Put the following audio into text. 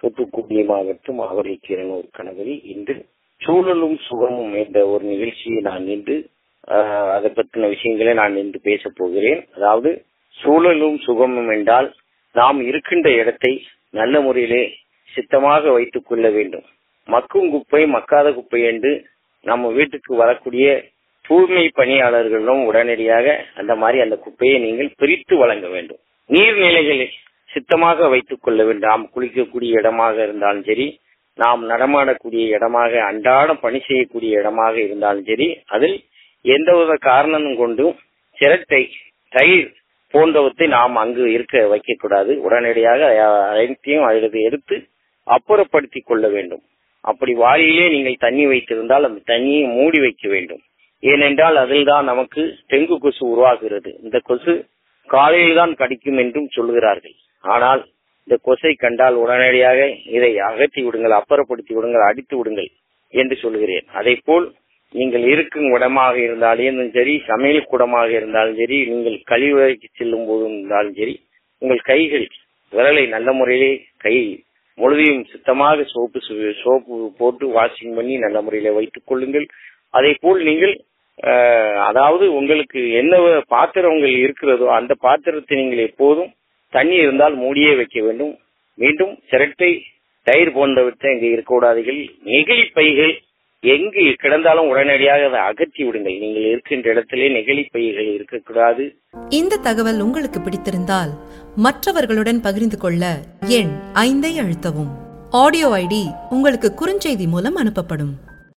தூத்துக்குடியமாகட்டும் ஆவரைக்கீரனூர் கணவரி இன்று சூழலும் சுகமும் என்ற ஒரு நிகழ்ச்சியை நான் இன்று ஆஹ், அதை பற்றின விஷயங்களை நான் இன்று பேசப் போகிறேன் அதாவது சூழலும் சுகமும் என்றால் நாம் இருக்கின்ற இடத்தை நல்ல முறையிலே சித்தமாக வைத்துக் கொள்ள வேண்டும் மக்கும் குப்பை மக்காத குப்பை என்று நம்ம வீட்டுக்கு வரக்கூடிய தூய்மை பணியாளர்களும் உடனடியாக அந்த மாதிரி அந்த குப்பையை நீங்கள் பிரித்து வழங்க வேண்டும் நீர்நிலைகளை சித்தமாக வைத்துக் கொள்ள வேண்டும் நாம் குளிக்கக்கூடிய இடமாக இருந்தாலும் சரி நாம் நடமாடக்கூடிய இடமாக அன்றாடம் பணி செய்யக்கூடிய இடமாக இருந்தாலும் சரி அதில் எந்தவித காரணமும் கொண்டும் சிரட்டை தயிர் போன்றவற்றை நாம் அங்கு இருக்க வைக்கக்கூடாது உடனடியாக அ- அனைத்தையும் அதிலிருந்து எடுத்து அப்புறப்படுத்திக் கொள்ள வேண்டும் அப்படி வாளியிலே நீங்கள் தண்ணி வைத்திருந்தால் அந்த தண்ணியை மூடி வைக்க வேண்டும் ஏனென்றால் அதில்தான் நமக்கு டெங்கு கொசு உருவாகிறது இந்த கொசு காலையில் தான் கடிக்கும் என்றும் சொல்கிறார்கள் ஆனால் இந்த கொசை கண்டால் உடனடியாக இதை அகற்றி விடுங்கள் அப்புறப்படுத்தி விடுங்கள் அடித்து விடுங்கள் என்று சொல்கிறேன் அதே போல் நீங்கள் இருக்கும் இடமாக இருந்தாலும் சரி சமையல் கூடமாக இருந்தாலும் சரி நீங்கள் கழிவறைக்கு செல்லும் போதும் இருந்தாலும் சரி உங்கள் கைகள் விரலை நல்ல முறையிலே கை முழுதையும் சுத்தமாக சோப்பு சு- சோப்பு போட்டு வாஷிங் பண்ணி நல்ல முறையில வைத்துக் கொள்ளுங்கள் அதே போல் நீங்கள் அஹ், அதாவது உங்களுக்கு என்ன பாத்திரங்கள் இருக்கிறதோ அந்த பாத்திரத்தை நீங்கள் எப்போதும் தண்ணி இருந்தால் மூடியே வைக்க வேண்டும் மீண்டும் சிரட்டை தயிர் போன்றவற்றை இங்கு இருக்கக்கூடாதுகள் நெகிழி பைகள் எங்கு கிடந்தாலும் உடனடியாக அதை அகற்றி விடுங்கள் நீங்கள் இருக்கின்ற இடத்திலே நெகிழி பைகள் இருக்கக்கூடாது இந்த தகவல் உங்களுக்கு பிடித்திருந்தால் மற்றவர்களுடன் பகிர்ந்து கொள்ள எண் ஐந்தை அழுத்தவும் ஆடியோ ஐடி உங்களுக்கு குறுஞ்செய்தி மூலம் அனுப்பப்படும்